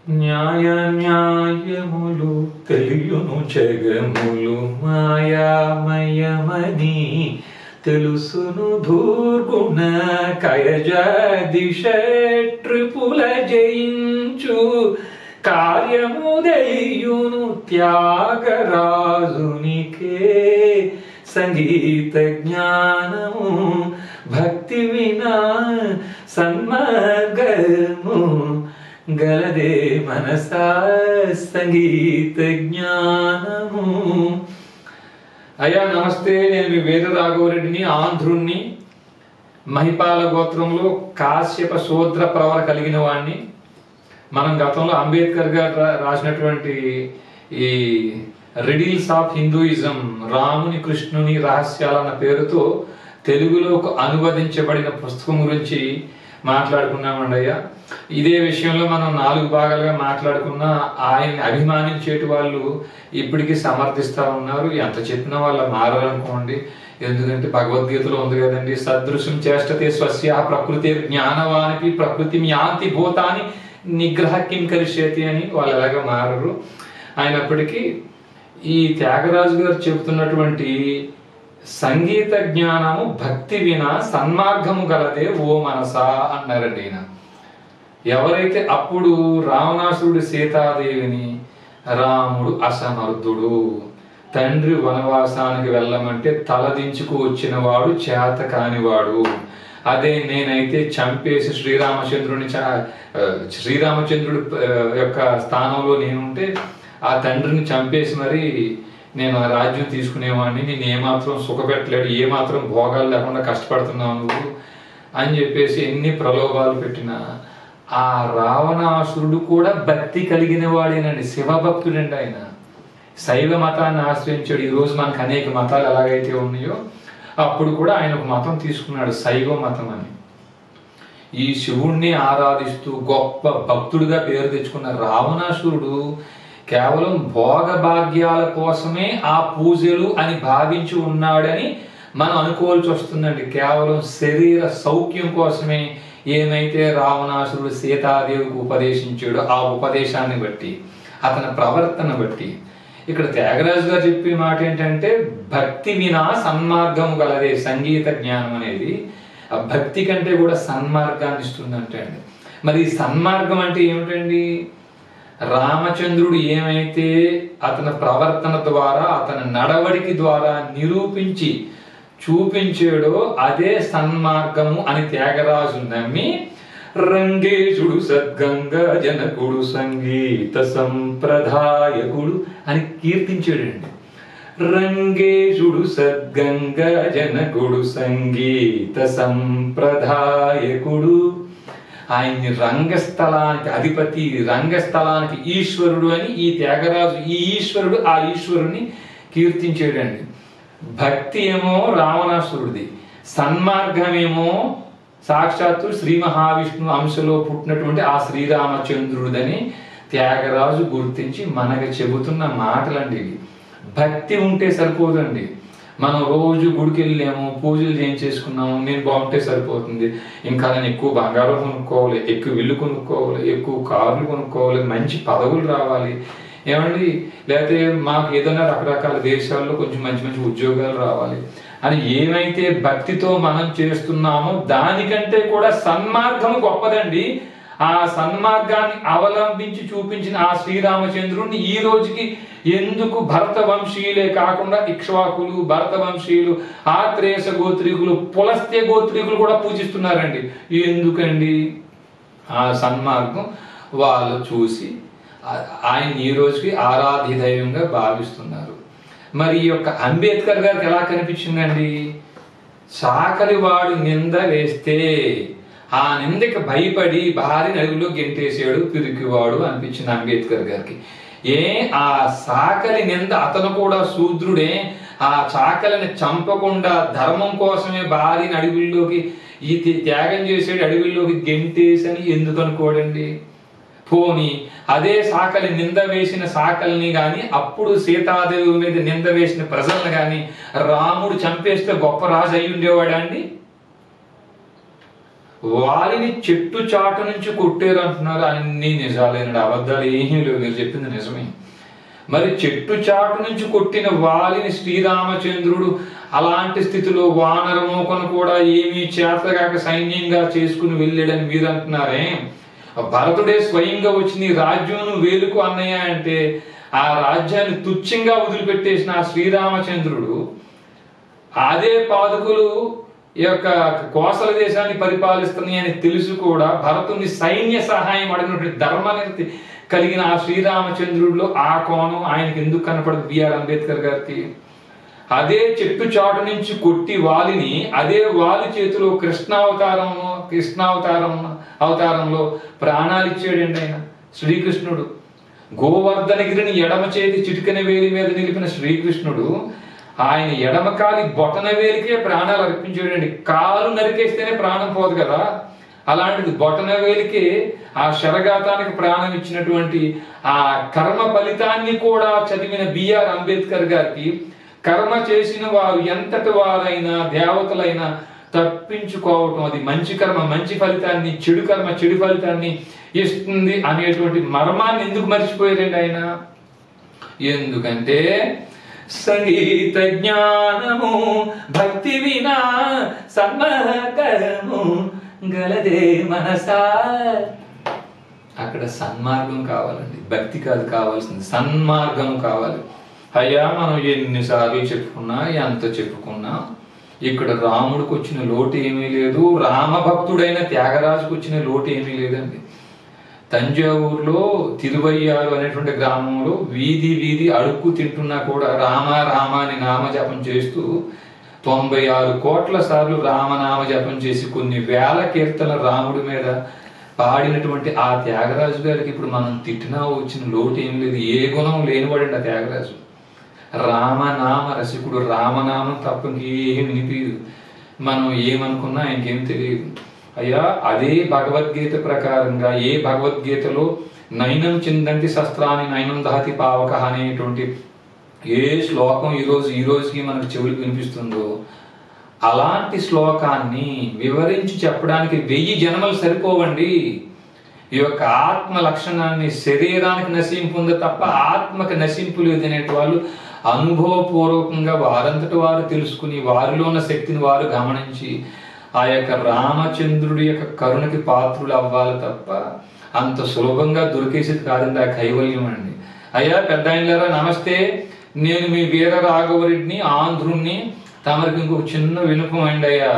న్యాయ న్యాయములు తెలియును జగములు మాయామయమని తెలుసును ధూర్గుణ కయజ దిశ ట్రిపుల జయించు కార్యము దయ్యును త్యాగరాజునికే సంగీత జ్ఞానము భక్తి వినా సన్మార్గము గలదే మనసా సంగీత జ్ఞానము అయ్యా నమస్తే నేను మీ వేద రాఘవరెడ్డిని ఆంధ్రుణ్ణి మహిపాల గోత్రంలో కాశ్యప శూద్ర ప్రవర కలిగిన వాణ్ణి మనం గతంలో అంబేద్కర్ గారు రా- రాసినటువంటి ఈ రిడిల్స్ ఆఫ్ హిందూయిజం రాముని కృష్ణుని రహస్యాలు అన్న పేరుతో తెలుగులోకి అనువదించబడిన పుస్తకం గురించి మాట్లాడుకున్నామండి అయ్యా ఇదే విషయంలో మనం నాలుగు భాగాలుగా మాట్లాడుకున్నా ఆయన్ని అభిమానించేటి వాళ్ళు ఇప్పటికీ సమర్థిస్తా ఉన్నారు ఎంత చెప్పినా వాళ్ళ మారాలనుకోండి ఎందుకంటే భగవద్గీతలో ఉంది కదండి సదృశం చేష్టతే స్వస్య ప్రకృతి జ్ఞానవానికి ప్రకృతి యాంతి భూతాని నిగ్రహ కిం కరిష్యతి అని వాళ్ళు ఎలాగ మారరు అయినప్పటికీ ఈ త్యాగరాజు గారు చెబుతున్నటువంటి సంగీత జ్ఞానము భక్తి వినా సన్మార్గము గలదే ఓ మనసా అన్నారండి ఈయన ఎవరైతే అప్పుడు రావణాసురుడు సీతాదేవిని రాముడు అసమర్థుడు తండ్రి వనవాసానికి వెళ్ళమంటే తలదించుకు వచ్చిన వాడు చేత కానివాడు అదే నేనైతే చంపేసి శ్రీరామచంద్రుని చ- ఆ, శ్రీరామచంద్రుడు ఆ, యొక్క స్థానంలో నేనుంటే ఆ తండ్రిని చంపేసి మరి నేను ఆ రాజ్యం తీసుకునేవాడిని నేను ఏమాత్రం సుఖపెట్టలేడు ఏమాత్రం భోగాలు లేకుండా కష్టపడుతున్నావు నువ్వు అని చెప్పేసి ఎన్ని ప్రలోభాలు పెట్టినా ఆ రావణాసురుడు కూడా భక్తి కలిగిన వాడేనండి శివభక్తుడండి ఆయన శైవ మతాన్ని ఆశ్రయించాడు ఈ రోజు మనకు అనేక మతాలు ఎలాగైతే ఉన్నాయో అప్పుడు కూడా ఆయన ఒక మతం తీసుకున్నాడు శైవ మతం అని ఈ శివుణ్ణి ఆరాధిస్తూ గొప్ప భక్తుడిగా పేరు తెచ్చుకున్న రావణాసురుడు కేవలం భోగ భాగ్యాల కోసమే ఆ పూజలు అని భావించి ఉన్నాడని మనం అనుకోవాల్సి వస్తుందండి కేవలం శరీర సౌఖ్యం కోసమే ఏమైతే రావణాసురుడు సీతాదేవికి ఉపదేశించాడో ఆ ఉపదేశాన్ని బట్టి అతని ప్రవర్తన బట్టి ఇక్కడ త్యాగరాజు గారు చెప్పే మాట ఏంటంటే భక్తి వినా సన్మార్గము గలదే సంగీత జ్ఞానం అనేది ఆ భక్తి కంటే కూడా సన్మార్గాన్ని ఇస్తుందంటే అండి మరి ఈ సన్మార్గం అంటే ఏమిటండి రామచంద్రుడు ఏమైతే అతని ప్రవర్తన ద్వారా అతని నడవడికి ద్వారా నిరూపించి చూపించాడో అదే సన్మార్గము అని త్యాగరాజు నమ్మి రంగేశుడు సద్గంగా జనకుడు సంగీత సంప్రదాయకుడు అని కీర్తించాడండి రంగేశుడు సద్గంగా జనకుడు సంగీత సంప్రదాయకుడు ఆయన్ని రంగస్థలానికి అధిపతి రంగస్థలానికి ఈశ్వరుడు అని ఈ త్యాగరాజు ఈ ఈశ్వరుడు ఆ ఈశ్వరుని కీర్తించాడండి భక్తి ఏమో రావణాసురుడిది సన్మార్గమేమో సాక్షాత్తు శ్రీ మహావిష్ణువు అంశలో పుట్టినటువంటి ఆ శ్రీరామచంద్రుడిదని త్యాగరాజు గుర్తించి మనకు చెబుతున్న మాటలండి ఇవి భక్తి ఉంటే సరిపోదండి మనం రోజు గుడికి వెళ్ళాము పూజలు చేయించేసుకున్నాము నేను బాగుంటే సరిపోతుంది ఇంకా నేను ఎక్కువ బంగారం కొనుక్కోవాలి ఎక్కువ ఇల్లు కొనుక్కోవాలి ఎక్కువ కార్లు కొనుక్కోవాలి మంచి పదవులు రావాలి ఏమండి లేకపోతే మాకు ఏదైనా రకరకాల దేశాల్లో కొంచెం మంచి మంచి ఉద్యోగాలు రావాలి అని ఏమైతే భక్తితో మనం చేస్తున్నామో దానికంటే కూడా సన్మార్గం గొప్పదండి ఆ సన్మార్గాన్ని అవలంబించి చూపించిన ఆ శ్రీరామచంద్రుడిని ఈ రోజుకి ఎందుకు భరత వంశీయులే కాకుండా ఇక్ష్వాకులు భరత వంశీయులు ఆత్రేయస గోత్రికులు పులస్త్య గోత్రికులు కూడా పూజిస్తున్నారండి ఎందుకండి ఆ సన్మార్గం వాళ్ళు చూసి ఆ- ఆయన ఈ రోజుకి ఆరాధ్య దైవంగా భావిస్తున్నారు మరి ఈ యొక్క అంబేద్కర్ గారికి ఎలా కనిపించిందండి చాకలి వాడు నింద వేస్తే ఆ నిందకి భయపడి భారీ నలుగులో గెంటేసాడు పిరికివాడు అనిపించింది అంబేద్కర్ గారికి ఏ ఆ సాకలి నింద అతను కూడా శూద్రుడే ఆ చాకలిని చంపకుండా ధర్మం కోసమే భారీ అడవుల్లోకి ఈ త్య- త్యాగం చేసాడు అడవుల్లోకి గెంటేసని ఎందుకు అనుకోడండి పోని అదే సాకలి నింద వేసిన సాకల్ని గాని అప్పుడు సీతాదేవి మీద నింద వేసిన ప్రజలను గాని రాముడు చంపేస్తే గొప్ప రాజు అయి ఉండేవాడా అండి వారిని చెట్టు చాటు నుంచి కొట్టారు అంటున్నారు అన్ని నిజాలేనండి అబద్ధాలు ఏమీ లేవు మీరు చెప్పింది నిజమే మరి చెట్టు చాటు నుంచి కొట్టిన వాలిని శ్రీరామచంద్రుడు అలాంటి స్థితిలో వానర మోకను కూడా ఏమీ చేతగాక సైన్యంగా చేసుకుని వెళ్ళాడని మీరు అంటున్నారే భరతుడే స్వయంగా వచ్చి నీ రాజ్యం వేలుకు అన్నయ్య అంటే ఆ రాజ్యాన్ని తుచ్చంగా వదిలిపెట్టేసిన ఆ శ్రీరామచంద్రుడు అదే పాదుకులు ఈ యొక్క కోసల దేశాన్ని పరిపాలిస్తున్నాయి అని తెలుసు కూడా భరతుని సైన్య సహాయం అడిగినటువంటి ధర్మనిరతి కలిగిన ఆ శ్రీరామచంద్రుడిలో ఆ కోణం ఆయనకి ఎందుకు కనపడదు బిఆర్ అంబేద్కర్ గారికి అదే చెట్టు చాటు నుంచి కొట్టి వాలిని అదే వాలి చేతిలో కృష్ణావతారం కృష్ణావతారం అవతారంలో ప్రాణాలు ఇచ్చాడండి ఆయన శ్రీకృష్ణుడు గోవర్ధనగిరిని ఎడమ చేతి చిటికన వేలి మీద నిలిపిన శ్రీకృష్ణుడు ఆయన ఎడమ కాలి బొటన వేలికే ప్రాణాలు అర్పించాడండి కాలు నరికేస్తేనే ప్రాణం పోదు కదా అలాంటిది బొటన వేలికి ఆ శరఘాతానికి ప్రాణం ఇచ్చినటువంటి ఆ కర్మ ఫలితాన్ని కూడా చదివిన బిఆర్ అంబేద్కర్ గారికి కర్మ చేసిన వారు ఎంతటి వారైనా దేవతలైనా తప్పించుకోవటం అది మంచి కర్మ మంచి ఫలితాన్ని చెడు కర్మ చెడు ఫలితాన్ని ఇస్తుంది అనేటువంటి మర్మాన్ని ఎందుకు మర్చిపోయారండి ఆయన ఎందుకంటే సంగీత జ్ఞానము భక్తి వినా సన్మకరము గలదే మనసా అక్కడ సన్మార్గం కావాలండి భక్తి కాదు కావాల్సింది సన్మార్గం కావాలి అయ్యా మనం ఎన్నిసార్లు చెప్పుకున్నా ఎంత చెప్పుకున్నా ఇక్కడ రాముడికి వచ్చిన లోటు ఏమీ లేదు రామభక్తుడైన త్యాగరాజుకు వచ్చిన లోటు ఏమీ లేదండి తంజావూరులో తిరువయ్యారు అనేటువంటి గ్రామంలో వీధి వీధి అడుక్కు తింటున్నా కూడా రామ రామ అని నామజపం చేస్తూ తొంభై ఆరు కోట్ల సార్లు రామనామ జపం చేసి కొన్ని వేల కీర్తన రాముడి మీద పాడినటువంటి ఆ త్యాగరాజు గారికి ఇప్పుడు మనం తిట్టినా వచ్చిన లోటు ఏం లేదు ఏ గుణం లేనివాడండి ఆ త్యాగరాజు రామనామ రసికుడు రామనామం తప్ప ఇంకేం వినిపించదు మనం ఏమనుకున్నా ఆయనకేం తెలియదు అయ్యా అదే భగవద్గీత ప్రకారంగా ఏ భగవద్గీతలో నయనం చిందంతి శస్త్రాన్ని నయనం దహతి పావక అనేటువంటి ఏ శ్లోకం ఈరోజు ఈ రోజుకి మనకు చెవులకు వినిపిస్తుందో అలాంటి శ్లోకాన్ని వివరించి చెప్పడానికి వెయ్యి జన్మలు సరిపోవండి ఈ యొక్క ఆత్మ లక్షణాన్ని శరీరానికి నశింపు ఉంది తప్ప ఆత్మకి నశింపు లేదు అనేటి వాళ్ళు అనుభవపూర్వకంగా వారంతటి వారు తెలుసుకుని వారిలో ఉన్న శక్తిని వారు గమనించి ఆ యొక్క రామచంద్రుడి యొక్క కరుణకి పాత్రులు అవ్వాలి తప్ప అంత సులభంగా దొరికేసేది కాదండి ఆ కైవల్యం అండి అయ్యా పెద్ద ఆయనలారా నమస్తే నేను మీ వీర రాఘవరెడ్డిని ఆంధ్రుణ్ణి తమరికి ఇంకొక చిన్న వినుపం అండి అయ్యా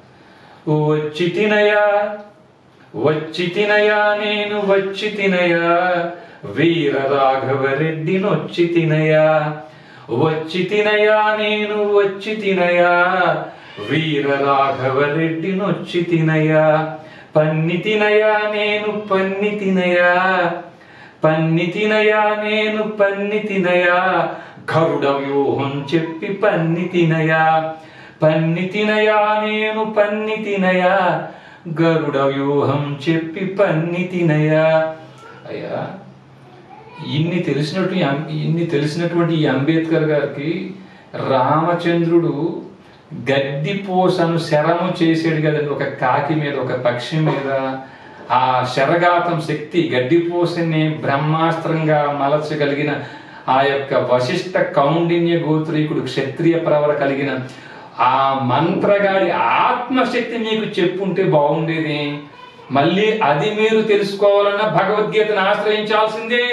వచ్చి తినయా వచ్చి తినయా నేను వచ్చి తినయా వీర రాఘవరెడ్డి నొచ్చి తినయా వచ్చి తినయా నేను వచ్చి తినయా వీర రాఘవరెడ్డి నొచ్చి తినయా పన్ని తినయా నేను పన్ని తినయా పన్ని తినయా నేను పన్ని తినయా గరుడ వ్యూహం చెప్పి పన్ని తినయా పన్ని తినయా నేను పన్ని తినయా గరుడ వ్యూహం చెప్పి పన్ని తినయా అయ్యా ఇన్ని తెలిసినట్టు ఈ అం- ఇన్ని తెలిసినటువంటి ఈ అంబేద్కర్ గారికి రామచంద్రుడు గడ్డి పోసను శరము చేసాడు కదండి ఒక కాకి మీద ఒక పక్షి మీద ఆ శరఘాతం శక్తి గడ్డిపోసని బ్రహ్మాస్త్రంగా మలచగలిగిన ఆ యొక్క వశిష్ట కౌండిన్య గోత్రీకుడు క్షత్రియ ప్రవర కలిగిన ఆ మంత్రగాడి ఆత్మశక్తి మీకు చెప్పుంటే బాగుండేది మళ్ళీ అది మీరు తెలుసుకోవాలన్నా భగవద్గీతను ఆశ్రయించాల్సిందే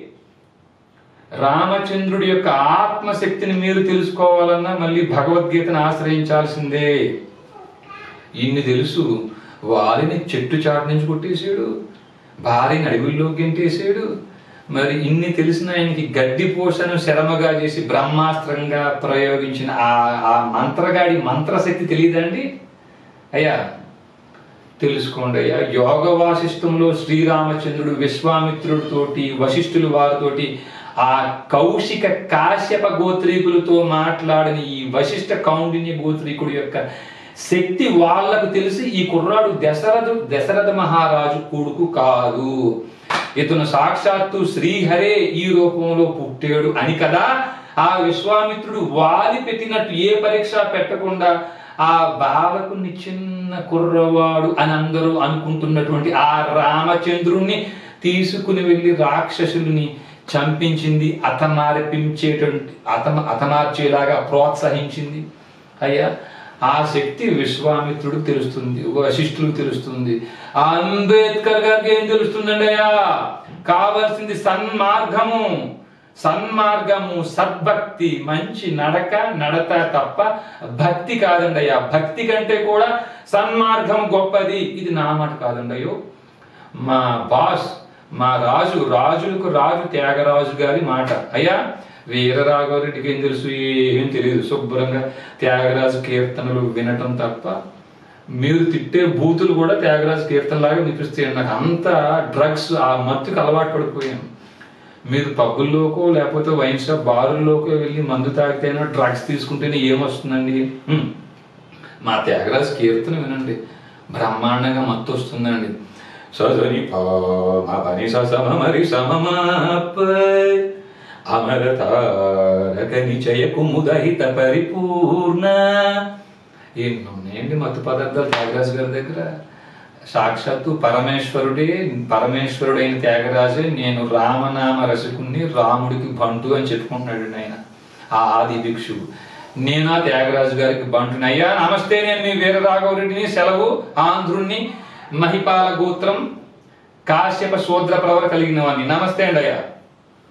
రామచంద్రుడి యొక్క ఆత్మశక్తిని మీరు తెలుసుకోవాలన్నా మళ్ళీ భగవద్గీతను ఆశ్రయించాల్సిందే ఇన్ని తెలుసు వారిని చెట్టు చాటు నుంచి కొట్టేశాడు భార్యని అడవుల్లోకి గెంటేశాడు మరి ఇన్ని తెలిసిన ఆయనకి గడ్డి పోషను శరమగా చేసి బ్రహ్మాస్త్రంగా ప్రయోగించిన ఆ ఆ మంత్రగాడి మంత్రశక్తి తెలియదండి అయ్యా తెలుసుకోండి అయ్యా యోగ వాసిష్టంలో శ్రీరామచంద్రుడు విశ్వామిత్రుడితోటి వశిష్ఠులు వారితోటి ఆ కౌశిక కాశ్యప గోత్రీకులతో మాట్లాడిన ఈ వశిష్ఠ కౌండిన్య గోత్రీకుడు యొక్క శక్తి వాళ్లకు తెలిసి ఈ కుర్రాడు దశరథు దశరథ మహారాజు కొడుకు కాదు ఇతను సాక్షాత్తు శ్రీహరే ఈ రూపంలో పుట్టాడు అని కదా ఆ విశ్వామిత్రుడు వాలి పెట్టినట్టు ఏ పరీక్ష పెట్టకుండా ఆ బాలకుని చిన్న చిన్న కుర్రవాడు అని అందరూ అనుకుంటున్నటువంటి ఆ రామచంద్రుణ్ణి తీసుకుని వెళ్ళి రాక్షసుల్ని చంపించింది అతమార్పించేటువంటి అతమ అతమార్చేలాగా ప్రోత్సహించింది అయ్యా ఆ శక్తి విశ్వామిత్రుడికి తెలుస్తుంది వశిష్ఠులకు తెలుస్తుంది ఆ అంబేద్కర్ గారికి ఏం తెలుస్తుందండి అయ్యా కావలసింది సన్మార్గము సన్మార్గము సద్భక్తి మంచి నడక నడత తప్ప భక్తి కాదండి అయ్యా భక్తి కంటే కూడా సన్మార్గం గొప్పది ఇది నా మాట కాదండి అయ్యో మా బాస్ మా రాజు రాజులకు రాజు త్యాగరాజు గారి మాట అయ్యా వీరరాఘవరెడ్డికి ఏం తెలుసు ఏం తెలియదు శుభ్రంగా త్యాగరాజు కీర్తనలు వినటం తప్ప మీరు తిట్టే బూతులు కూడా త్యాగరాజు కీర్తనలాగా వినిపిస్తాయి నాకు అంత డ్రగ్స్ ఆ మత్తుకు అలవాటు పడిపోయాను మీరు పబ్బుల్లోకో లేకపోతే వైన్ షాప్ బారుల్లోకో వెళ్ళి మందు తాగితేనో డ్రగ్స్ తీసుకుంటేనే ఏమొస్తుందండి హ్మ్. మా త్యాగరాజు కీర్తన వినండి బ్రహ్మాండంగా మత్తు వస్తుందండి సదని మా పని సమరి సమమాపై అమరతారక నిచయ కుముదహిత పరిపూర్ణ ఎన్నున్నాయండి మత్తు పదార్థాలు త్యాగరాజు గారి దగ్గర సాక్షాత్తు పరమేశ్వరుడే పరమేశ్వరుడైన త్యాగరాజే నేను రామనామ రసికుణ్ణి రాముడికి బంటు అని చెప్పుకుంటున్నాడు ఆయన ఆ ఆది భిక్షువు నేను ఆ త్యాగరాజు గారికి బంటుని అయ్యా నమస్తే నేను మీ వీరరాఘవరెడ్డిని సెలవు ఆంధ్రుణ్ణి మహిపాల గోత్రం కాశ్యప శూద్ర ప్రవర కలిగిన వాడిని నమస్తే అండి అయ్యా